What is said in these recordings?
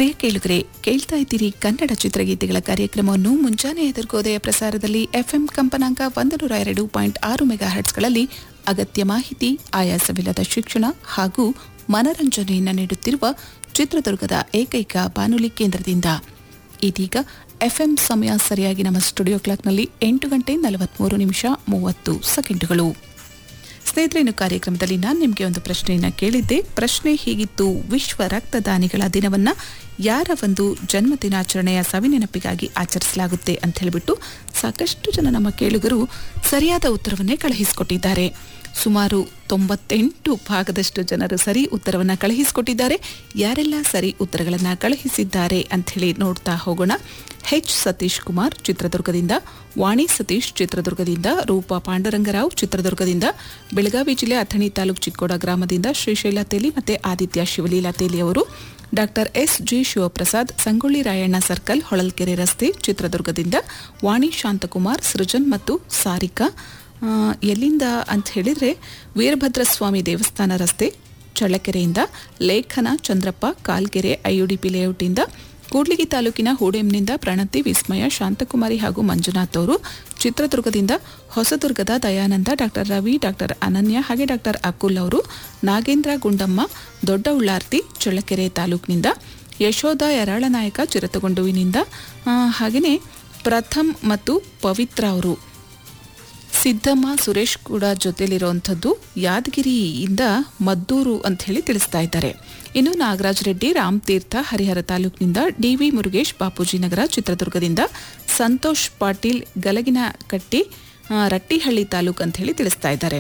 ಪ್ರಿಯ ಕೇಳುಗರೆ ಕೇಳ್ತಾ ಇದ್ದೀರಿ ಕನ್ನಡ ಚಿತ್ರಗೀತೆಗಳ ಕಾರ್ಯಕ್ರಮವನ್ನು ಮುಂಜಾನೆ ಎದುರ್ಗೋದಯ ಪ್ರಸಾರದಲ್ಲಿ ಎಫ್ಎಂ ಕಂಪನಾಂಕ ಒಂದು ನೂರ ಎರಡು ಪಾಯಿಂಟ್ ಆರು ಮೆಗಾ ಹರ್ಟ್ಸ್ಗಳಲ್ಲಿ ಅಗತ್ಯ ಮಾಹಿತಿ ಆಯಾಸವಿಲ್ಲದ ಶಿಕ್ಷಣ ಹಾಗೂ ಮನರಂಜನೆಯನ್ನು ನೀಡುತ್ತಿರುವ ಚಿತ್ರದುರ್ಗದ ಏಕೈಕ ಬಾನುಲಿ ಕೇಂದ್ರದಿಂದ ಇದೀಗ ಎಫ್ಎಂ ಸಮಯ ಸರಿಯಾಗಿ ನಮ್ಮ ಸ್ಟುಡಿಯೋ ಕ್ಲಾಕ್ನಲ್ಲಿ ಎಂಟು ಗಂಟೆ ನಲವತ್ಮೂರು ನಿಮಿಷ ಮೂವತ್ತು ಸೆಕೆಂಡುಗಳು ಸ್ನೇಹಿತರೆ ಇನ್ನು ಕಾರ್ಯಕ್ರಮದಲ್ಲಿ ನಾನು ನಿಮಗೆ ಒಂದು ಪ್ರಶ್ನೆಯನ್ನ ಕೇಳಿದ್ದೆ ಪ್ರಶ್ನೆ ಹೀಗಿತ್ತು ವಿಶ್ವ ರಕ್ತದಾನಿಗಳ ದಿನವನ್ನ ಯಾರ ಒಂದು ಜನ್ಮ ದಿನಾಚರಣೆಯ ಸವಿನೆನಪಿಗಾಗಿ ಆಚರಿಸಲಾಗುತ್ತೆ ಅಂತ ಹೇಳಿಬಿಟ್ಟು ಸಾಕಷ್ಟು ಜನ ನಮ್ಮ ಕೇಳುಗರು ಸರಿಯಾದ ಉತ್ತರವನ್ನೇ ಕಳುಹಿಸಿಕೊಟ್ಟಿದ್ದಾರೆ ಸುಮಾರು ತೊಂಬತ್ತೆಂಟು ಭಾಗದಷ್ಟು ಜನರು ಸರಿ ಉತ್ತರವನ್ನು ಕಳುಹಿಸಿಕೊಟ್ಟಿದ್ದಾರೆ ಯಾರೆಲ್ಲ ಸರಿ ಉತ್ತರಗಳನ್ನು ಕಳುಹಿಸಿದ್ದಾರೆ ಅಂಥೇಳಿ ನೋಡ್ತಾ ಹೋಗೋಣ ಹೆಚ್ ಸತೀಶ್ ಕುಮಾರ್ ಚಿತ್ರದುರ್ಗದಿಂದ ವಾಣಿ ಸತೀಶ್ ಚಿತ್ರದುರ್ಗದಿಂದ ರೂಪಾ ಪಾಂಡುರಂಗರಾವ್ ಚಿತ್ರದುರ್ಗದಿಂದ ಬೆಳಗಾವಿ ಜಿಲ್ಲೆ ಅಥಣಿ ತಾಲೂಕು ಚಿಕ್ಕೋಡ ಗ್ರಾಮದಿಂದ ಶ್ರೀಶೈಲ ತೇಲಿ ಮತ್ತು ಆದಿತ್ಯ ಶಿವಲೀಲಾ ತೇಲಿ ಅವರು doctor S G Shivaprasad Sangolli Rayanna circle Holalkere ರಸ್ತೆ ಚಿತ್ರದುರ್ಗದಿಂದ ವಾಣಿ ಶಾಂತಕುಮಾರ್ ಸೃಜನ್ ಮತ್ತು ಸಾರಿಕಾ ಆ, ಎಲ್ಲಿಂದ ಅಂತ ಹೇಳಿದರೆ ವೀರಭದ್ರಸ್ವಾಮಿ ದೇವಸ್ಥಾನ ರಸ್ತೆ ಚಳ್ಳಕೆರೆಯಿಂದ ಲೇಖನ ಚಂದ್ರಪ್ಪ ಕಾಲ್ಗೆರೆ ಐಯುಡಿಪಿ ಲೇಔಟಿಂದ ಕೂಡ್ಲಿಗಿ ತಾಲೂಕಿನ ಹೂಡೆಂನಿಂದ ಪ್ರಣತಿ ವಿಸ್ಮಯ ಶಾಂತಕುಮಾರಿ ಹಾಗೂ ಮಂಜುನಾಥ್ ಅವರು ಚಿತ್ರದುರ್ಗದಿಂದ ಹೊಸದುರ್ಗದ ದಯಾನಂದ ಡಾಕ್ಟರ್ ರವಿ ಡಾಕ್ಟರ್ ಅನನ್ಯ ಹಾಗೆ ಡಾಕ್ಟರ್ ಅಕುಲ್ ಅವರು ನಾಗೇಂದ್ರ ಗುಂಡಮ್ಮ ದೊಡ್ಡ ಉಳ್ಳಾರ್ತಿ ಚಳ್ಳಕೆರೆ ತಾಲೂಕಿನಿಂದ ಯಶೋಧ ಯರಾಳನಾಯಕ ಚಿರತಗೊಂಡುವಿನಿಂದ ಹಾಗೆಯೇ ಪ್ರಥಮ್ ಮತ್ತು ಪವಿತ್ರ ಅವರು ಸಿದ್ದಮ್ಮ ಸುರೇಶ್ ಕೂಡ ಜೊತೆಲಿರುವಂಥದ್ದು ಯಾದಗಿರಿಯಿಂದ ಮದ್ದೂರು ಅಂತ ಹೇಳಿ ತಿಳಿಸ್ತಾ ಇದ್ದಾರೆ ಇನ್ನು ನಾಗರಾಜ್ ರೆಡ್ಡಿ ರಾಮ್ ತೀರ್ಥ ಹರಿಹರ ತಾಲೂಕಿನಿಂದ ಡಿವಿ ಮುರುಗೇಶ್ ಬಾಪೂಜಿ ನಗರ ಚಿತ್ರದುರ್ಗದಿಂದ ಸಂತೋಷ್ ಪಾಟೀಲ್ ಗಲಗಿನ ಕಟ್ಟಿ ಆ, ರಟ್ಟಿಹಳ್ಳಿ ತಾಲೂಕು ಅಂತ ಹೇಳಿ ತಿಳಿಸ್ತಾ ಇದ್ದಾರೆ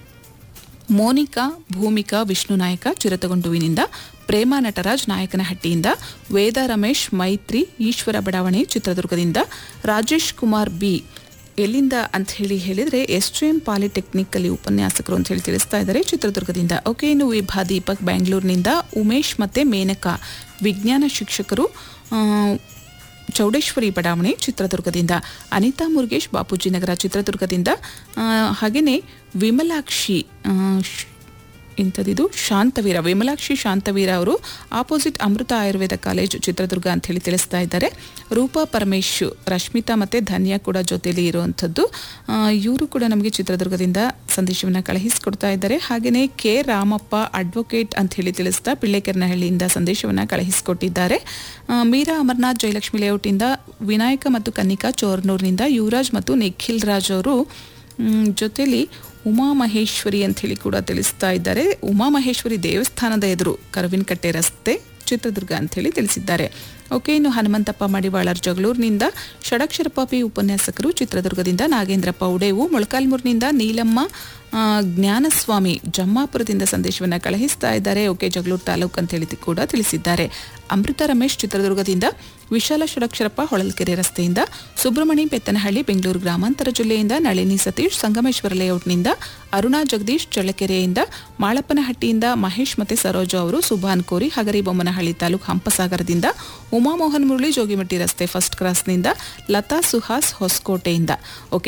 ಮೋನಿಕಾ ಭೂಮಿಕಾ ವಿಷ್ಣು ನಾಯಕ ಚಿರತಗೊಂಡುವಿನಿಂದ ಪ್ರೇಮ ನಟರಾಜ್ ನಾಯಕನಹಟ್ಟಿಯಿಂದ ವೇದ ರಮೇಶ್ ಮೈತ್ರಿ ಈಶ್ವರ ಬಡಾವಣೆ ಚಿತ್ರದುರ್ಗದಿಂದ ರಾಜೇಶ್ ಕುಮಾರ್ ಬಿ ಎಲ್ಲಿಂದ ಅಂತ ಹೇಳಿ ಹೇಳಿದರೆ ಎಸ್ ಜಿ ಎಂ ಪಾಲಿಟೆಕ್ನಿಕ್ ಅಲ್ಲಿ ಉಪನ್ಯಾಸಕರು ಅಂತ ಹೇಳಿ ತಿಳಿಸ್ತಾ ಇದ್ದಾರೆ ಚಿತ್ರದುರ್ಗದಿಂದ ಓಕೆ ಇನ್ನು ವಿಭಾ ದೀಪಕ್ ಬ್ಯಾಂಗ್ಳೂರಿನಿಂದ ಉಮೇಶ್ ಮತ್ತು ಮೇನಕಾ ವಿಜ್ಞಾನ ಶಿಕ್ಷಕರು ಆ, ಚೌಡೇಶ್ವರಿ ಬಡಾವಣೆ ಚಿತ್ರದುರ್ಗದಿಂದ ಅನಿತಾ ಮುರುಗೇಶ್ ಬಾಪೂಜಿ ನಗರ ಚಿತ್ರದುರ್ಗದಿಂದ ಆ, ಹಾಗೆಯೇ ವಿಮಲಾಕ್ಷಿ ಆ, ಶ್- ಇಂಥದ್ದಿದು ಶಾಂತವೀರ ವಿಮಲಾಕ್ಷಿ ಶಾಂತವೀರ ಅವರು ಆಪೋಸಿಟ್ ಅಮೃತ ಆಯುರ್ವೇದ ಕಾಲೇಜು ಚಿತ್ರದುರ್ಗ ಅಂತ ಹೇಳಿ ತಿಳಿಸ್ತಾ ಇದ್ದಾರೆ ರೂಪಾ ಪರಮೇಶ್ ರಶ್ಮಿತಾ ಮತ್ತು ಧನ್ಯ ಕೂಡ ಜೊತೆಯಲ್ಲಿ ಇರುವಂಥದ್ದು ಇವರು ಕೂಡ ನಮಗೆ ಚಿತ್ರದುರ್ಗದಿಂದ ಸಂದೇಶವನ್ನು ಕಳುಹಿಸಿಕೊಡ್ತಾ ಇದ್ದಾರೆ ಹಾಗೆಯೇ ಕೆ ರಾಮಪ್ಪ ಅಡ್ವೊಕೇಟ್ ಅಂತ ಹೇಳಿ ತಿಳಿಸ್ತಾ ಪಿಳ್ಳೆಕೆರನಹಳ್ಳಿಯಿಂದ ಸಂದೇಶವನ್ನು ಕಳುಹಿಸಿಕೊಟ್ಟಿದ್ದಾರೆ ಆ, ಮೀರಾ ಅಮರ್ನಾಥ್ ಜಯಲಕ್ಷ್ಮಿ ಲೇಔಟಿಂದ ವಿನಾಯಕ ಮತ್ತು ಕನ್ನಿಕಾ ಚೋರ್ನೂರಿನಿಂದ ಯುವರಾಜ್ ಮತ್ತು ನಿಖಿಲ್ ರಾಜ್ ಅವರು ಮ್, ಜೊತೆಲಿ ಉಮಾಮಹೇಶ್ವರಿ ಅಂತ ಹೇಳಿ ಕೂಡ ತಿಳಿಸ್ತಾ ಇದ್ದಾರೆ ಉಮಾಮಹೇಶ್ವರಿ ದೇವಸ್ಥಾನದ ಎದುರು ಕರವಿನಕಟ್ಟೆ ರಸ್ತೆ ಚಿತ್ರದುರ್ಗ ಅಂತ ಹೇಳಿ ತಿಳಿಸಿದ್ದಾರೆ ಓಕೆ ಇನ್ನು ಹನುಮಂತಪ್ಪ ಮಡಿವಾಳರ್ ಜಗಳೂರಿನಿಂದ ಷಡಕ್ಷರಪ್ಪ ಪಿ ಉಪನ್ಯಾಸಕರು ಚಿತ್ರದುರ್ಗದಿಂದ ನಾಗೇಂದ್ರಪ್ಪ ಉಡೇವು ಮೊಳಕಾಲ್ಮೂರಿನಿಂದ ನೀಲಮ್ಮ ಆ, ಜ್ಞಾನಸ್ವಾಮಿ ಜಮ್ಮಾಪುರದಿಂದ ಸಂದೇಶವನ್ನು ಕಳುಹಿಸ್ತಾ ಇದ್ದಾರೆ ಓಕೆ ಜಗಳೂರು ತಾಲೂಕು ಅಂತ ಹೇಳಿ ಕೂಡ ತಿಳಿಸಿದ್ದಾರೆ ಅಮೃತ ರಮೇಶ್ ಚಿತ್ರದುರ್ಗದಿಂದ ವಿಶಾಲ ಷಡಕ್ಷರಪ್ಪ ಹೊಳಲ್ಕೆರೆ ರಸ್ತೆಯಿಂದ ಸುಬ್ರಹ್ಮಣಿ ಬೆತ್ತನಹಳ್ಳಿ ಬೆಂಗಳೂರು ಗ್ರಾಮಾಂತರ ಜಿಲ್ಲೆಯಿಂದ ನಳಿನಿ ಸತೀಶ್ ಸಂಗಮೇಶ್ವರ ಲೇಔಟ್ನಿಂದ ಅರುಣಾ ಜಗದೀಶ್ ಚಳ್ಳಕೆರೆಯಿಂದ ಮಾಳಪ್ಪನಹಟ್ಟಿಯಿಂದ ಮಹೇಶ್ ಮತ್ತೆ ಸರೋಜ ಅವರು ಸುಭಾನ್ ಕೋರಿ ಹಗರಿಬೊಮ್ಮನಹಳ್ಳಿ ತಾಲೂಕು ಹಂಪಸಾಗರದಿಂದ ಉಮಾಮೋಹನ್ ಮುರಳಿ ಜೋಗಿಮಟ್ಟಿ ರಸ್ತೆ ಫಸ್ಟ್ ಕ್ರಾಸ್ನಿಂದ ಲತಾ ಸುಹಾಸ್ ಹೊಸಕೋಟೆಯಿಂದ ಓಕೆ